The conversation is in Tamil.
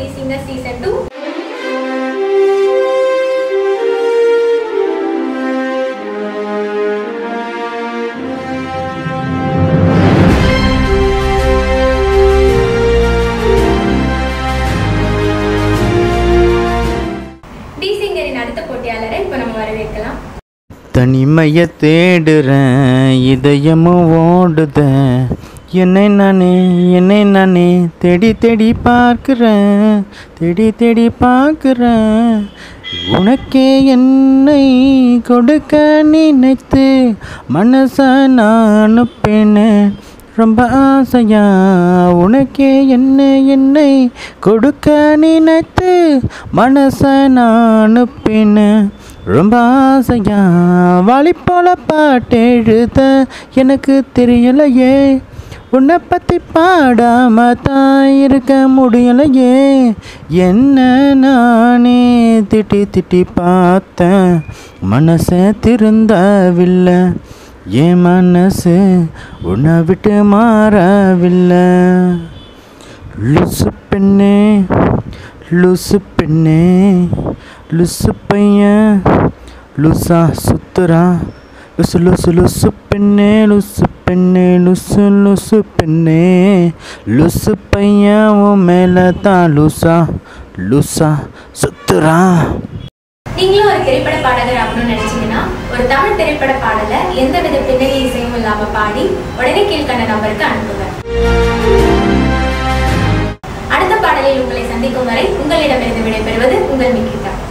D singer season two D சிங்கரின் அடுத்த போட்டியாளரை இப்போ நம்ம வரவேற்கலாம் தனிமைய தேடுறேன் இதயமும் ஓடுத என்னை நானே என்னை நானே தேடி தேடி பார்க்கிறேன் தேடி தேடி பார்க்கிறேன் உனக்கே என்னை கொடுக்க நினைத்து மனச நான் அனுப்பினேன் ரொம்ப ஆசையா உனக்கே என்ன என்னை கொடுக்க நினைத்து மனச நான் அனுப்பினேன் ரொம்ப ஆசையா வாலி போல பாட்டு எழுத எனக்கு தெரியலையே உன்னை பற்றி பாடாம தான் இருக்க முடியலையே என்ன நானே திட்டி திட்டி பார்த்தேன் மனசை திருந்தவில்லை என் மனசு உன்னை விட்டு மாறவில்லை லுசு பெண்ணே லுசு பெண்ணே லுசு பையன் லுசா சுத்துறா லுசு லுசு லுசு பெண்ணே லுசு பெண்ணே லுசு லுசு பெண்ணே லுசு பையன் உன் மேலே தான் லுசா லுசா சுத்துறா நீங்களும் ஒரு திரைப்பட பாடகர் ஆகணும்னு நினைச்சீங்கன்னா ஒரு தமிழ் திரைப்பட பாடலை எந்தவித பின்னணி இசையும் இல்லாம பாடி உடனே கீழ்கண்ட நம்பருக்கு அனுப்புங்க அடுத்த பாடலில் உங்களை சந்திக்கும் வரை உங்களிடமிருந்து விடைபெறுவது உங்கள் மிக்கிதா